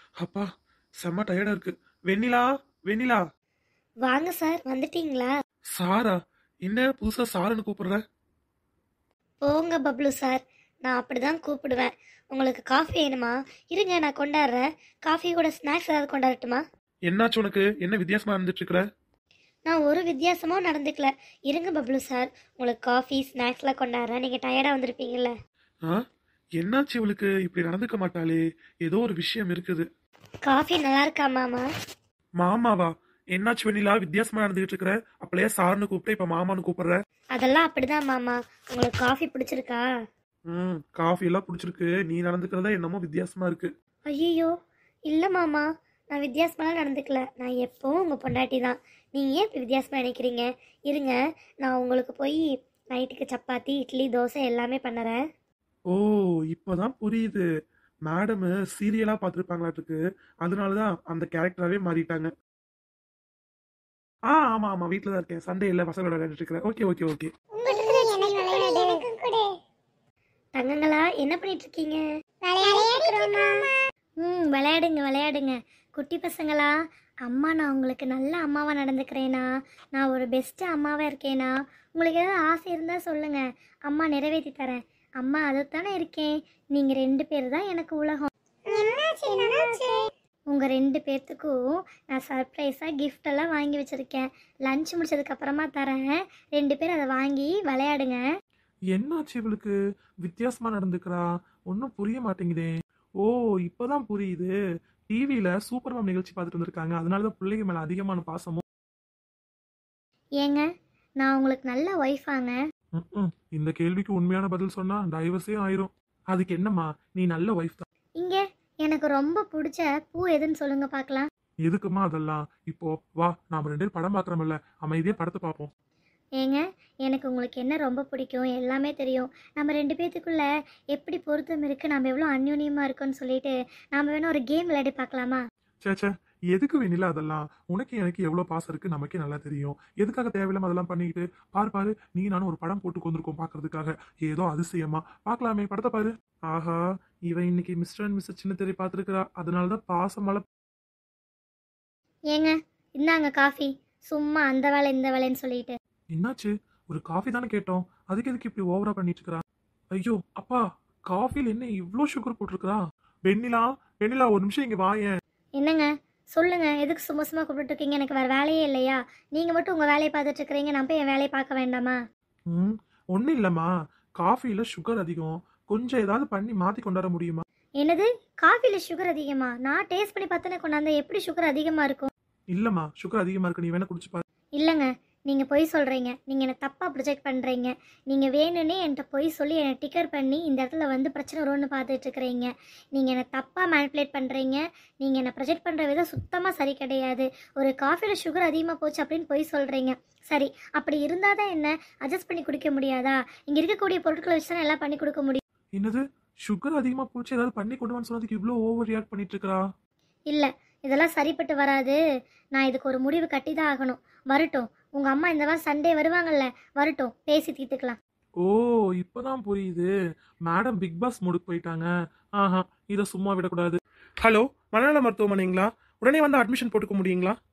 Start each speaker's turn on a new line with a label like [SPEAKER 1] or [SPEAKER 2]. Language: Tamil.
[SPEAKER 1] அப்பா செம்ம டயர்டா இருக்கு வெண்ணிலா வெண்ணிலா
[SPEAKER 2] வாங்க சார் வந்துட்டீங்களா
[SPEAKER 1] சாரா என்ன புதுசா சாருன்னு கூப்பிடுற
[SPEAKER 2] போங்க பப்ளு சார் நான் அப்படிதான் கூப்பிடுவேன் உங்களுக்கு காஃபி வேணுமா இருங்க நான் கொண்டாடுறேன் காஃபி கூட ஸ்நாக்ஸ் ஏதாவது கொண்டாடட்டுமா
[SPEAKER 1] என்னாச்சு உனக்கு என்ன வித்தியாசமா இருந்துட்டு இருக்கிற
[SPEAKER 2] நான் ஒரு வித்தியாசமும் நடந்துக்கல இருங்க பப்ளு சார் உங்களுக்கு காஃபி ஸ்நாக்ஸ்லாம் கொண்டாடுறேன் நீங்கள் டயர்டாக வந்திருப்பீங்கல்ல
[SPEAKER 1] ஆ என்னாச்சு இவளுக்கு இப்படி நடந்துக்க மாட்டாளே ஏதோ ஒரு விஷயம் இருக்குது
[SPEAKER 2] காஃபி நல்லா இருக்கா மாமா
[SPEAKER 1] மாமாவா என்னாச்சு வெண்ணிலா வித்தியாசமா நடந்துகிட்டு இருக்கிற அப்படியே சாருன்னு கூப்பிட்டு இப்ப மாமான்னு கூப்பிடுற
[SPEAKER 2] அதெல்லாம் அப்படிதான் மாமா உங்களுக்கு காஃபி பிடிச்சிருக்கா
[SPEAKER 1] ம் காஃபி எல்லாம் பிடிச்சிருக்கு நீ நடந்துக்கிறதா என்னமோ வித்தியாசமா இருக்கு
[SPEAKER 2] ஐயோ இல்லை மாமா நான் வித்தியாசமாக நடந்துக்கல நான் எப்பவும் உங்கள் பொண்டாட்டி தான் நீங்கள் ஏன் இப்படி வித்தியாசமாக நினைக்கிறீங்க இருங்க நான் உங்களுக்கு போய் நைட்டுக்கு சப்பாத்தி இட்லி தோசை எல்லாமே பண்ணுறேன்
[SPEAKER 1] ஓ இப்பதான் புரியுது மேடம் சீரியலா பார்த்துருப்பாங்களாட்டுக்கு அதனாலதான் அந்த கேரக்டராகவே மாறிட்டாங்க ஆ ஆமா ஆமா வீட்டில் தான் இருக்கேன் சண்டே இல்லை பசங்களோட விளையாடிட்டு இருக்கிறேன் ஓகே ஓகே ஓகே
[SPEAKER 2] தங்கங்களா என்ன பண்ணிட்டு இருக்கீங்க ம் விளையாடுங்க விளையாடுங்க குட்டி பசங்களா அம்மா நான் உங்களுக்கு நல்ல அம்மாவா நடந்துக்கிறேனா நான் ஒரு பெஸ்ட் அம்மாவா இருக்கேனா உங்களுக்கு ஏதாவது ஆசை இருந்தால் சொல்லுங்க அம்மா நிறைவேற்றி தரேன் அம்மா அதுதானே இருக்கேன் நீங்கள் ரெண்டு பேர் தான் எனக்கு உலகம் உங்கள் ரெண்டு பேர்த்துக்கும் நான் சர்ப்ரைஸாக gift எல்லாம் வாங்கி வச்சுருக்கேன் லஞ்ச் முடிச்சதுக்கு அப்புறமா தரேன் ரெண்டு பேர் அதை வாங்கி விளையாடுங்க
[SPEAKER 1] என்னாச்சு இவளுக்கு வித்தியாசமா நடந்துக்கிறா ஒன்றும் புரிய மாட்டேங்குதே ஓ இப்பதான் புரியுது டிவியில சூப்பர் மேம் நிகழ்ச்சி பார்த்துட்டு வந்திருக்காங்க அதனாலதான் பிள்ளைங்க மேல அதிகமான பாசமும்
[SPEAKER 2] ஏங்க நான் உங்களுக்கு நல்ல ஒய்ஃபாங்க
[SPEAKER 1] ம்ம். இந்த கேள்விக்கு உண்மையான பதில் சொன்னா டைவர்ஸே ஆயிரும் அதுக்கு என்னம்மா நீ நல்ல ஒய்ஃப் தான்
[SPEAKER 2] இங்கே எனக்கு ரொம்ப பிடிச்ச பூ எதுன்னு சொல்லுங்க பார்க்கலாம்
[SPEAKER 1] எதுக்குமா அதெல்லாம் இப்போ வா நாம ரெண்டு பேரும் படம் பார்க்கறோம்ல அமைதியா படத்தை பார்ப்போம்
[SPEAKER 2] ஏங்க எனக்கு உங்களுக்கு என்ன ரொம்ப பிடிக்கும் எல்லாமே தெரியும் நம்ம ரெண்டு பேர்த்துக்குள்ள எப்படி பொருத்தம் இருக்குது நம்ம எவ்வளோ அந்யோன்யமாக இருக்கோன்னு சொல்லிட்டு நாம் வேணா ஒரு கேம் விளையாடி பார்க்கலாமா
[SPEAKER 1] சே சே எதுக்கு வேணில அதெல்லாம் உனக்கு எனக்கு எவ்வளவு பாசம் இருக்கு நமக்கே நல்லா தெரியும் எதுக்காக தேவையில்லாம அதெல்லாம் பண்ணிக்கிட்டு பாரு பாரு நீ நானும் ஒரு படம் போட்டு கொண்டிருக்கோம் பாக்குறதுக்காக ஏதோ அதிசயமா பார்க்கலாமே படத்தை பாரு ஆஹா இவன் இன்னைக்கு மிஸ்டர் அண்ட் மிஸ்டர் சின்ன தெரிய பார்த்துருக்கிறா அதனாலதான் பாசமலை
[SPEAKER 2] ஏங்க இந்தாங்க காஃபி சும்மா அந்த வேலை இந்த வேலைன்னு சொல்லிட்டு
[SPEAKER 1] என்னாச்சு ஒரு காஃபி தானே கேட்டோம் அதுக்கு எதுக்கு இப்படி ஓவரா பண்ணிட்டு இருக்கா ஐயோ அப்பா காஃபில என்ன இவ்ளோ சுகர் போட்டிருக்கா வெண்ணிலா வெண்ணிலா ஒரு நிமிஷம் இங்க வாயேன்
[SPEAKER 2] என்னங்க சொல்லுங்க எதுக்கு சும்மா சும்மா கூப்பிட்டு இருக்கீங்க எனக்கு வேறு வேலையே இல்லையா நீங்கள் மட்டும் உங்கள் வேலையை பார்த்துட்டு இருக்கிறீங்க நான் போய் என் வேலையை பார்க்க வேண்டாமா
[SPEAKER 1] ம் ஒன்றும் இல்லைம்மா காஃபியில் சுகர் அதிகம் கொஞ்சம் ஏதாவது பண்ணி மாற்றி கொண்டாட முடியுமா
[SPEAKER 2] என்னது காஃபியில் சுகர் அதிகமா நான் டேஸ்ட் பண்ணி பார்த்தேனே கொண்டாந்த எப்படி சுகர் அதிகமாக இருக்கும்
[SPEAKER 1] இல்லைம்மா சுகர் அதிகமாக இருக்கு நீ வேணா குடிச்சு பாரு
[SPEAKER 2] இல்லைங்க நீங்கள் பொய் சொல்கிறீங்க நீங்கள் என்னை தப்பாக ப்ரொஜெக்ட் பண்ணுறீங்க நீங்கள் வேணும்னே என்கிட்ட பொய் சொல்லி என்னை டிக்கர் பண்ணி இந்த இடத்துல வந்து பிரச்சனை வரும்னு பார்த்துட்டு இருக்கிறீங்க நீங்கள் என்னை தப்பாக மேனிப்புலேட் பண்ணுறீங்க நீங்கள் என்னை ப்ரொஜெக்ட் பண்ணுற விதம் சுத்தமாக சரி கிடையாது ஒரு காஃபியில் சுகர் அதிகமாக போச்சு அப்படின்னு பொய் சொல்கிறீங்க சரி அப்படி இருந்தால் தான் என்ன அட்ஜஸ்ட் பண்ணி குடிக்க முடியாதா இங்கே இருக்கக்கூடிய பொருட்களை வச்சு தான் எல்லாம் பண்ணி கொடுக்க முடியும்
[SPEAKER 1] என்னது சுகர் அதிகமாக போச்சு ஏதாவது பண்ணி கொண்டு வந்து சொன்னதுக்கு இவ்வளோ ஓவர் ரியாக்ட் பண்ணிட்டு இருக்கா
[SPEAKER 2] இல்லை இதெல்லாம் சரிப்பட்டு வராது நான் இதுக்கு ஒரு முடிவு கட்டி தான் ஆகணும் வரட்டும் உங்கள் அம்மா இந்த வாரம் சண்டே வருவாங்கல்ல வரட்டும் பேசி தீர்த்துக்கலாம்
[SPEAKER 1] ஓ இப்போதான் புரியுது மேடம் பிக் பாஸ் மூடுக்கு போயிட்டாங்க ஆஹா இதை சும்மா விடக்கூடாது ஹலோ மலையாள மருத்துவமனைங்களா உடனே வந்து அட்மிஷன் போட்டுக்க முடியுங்களா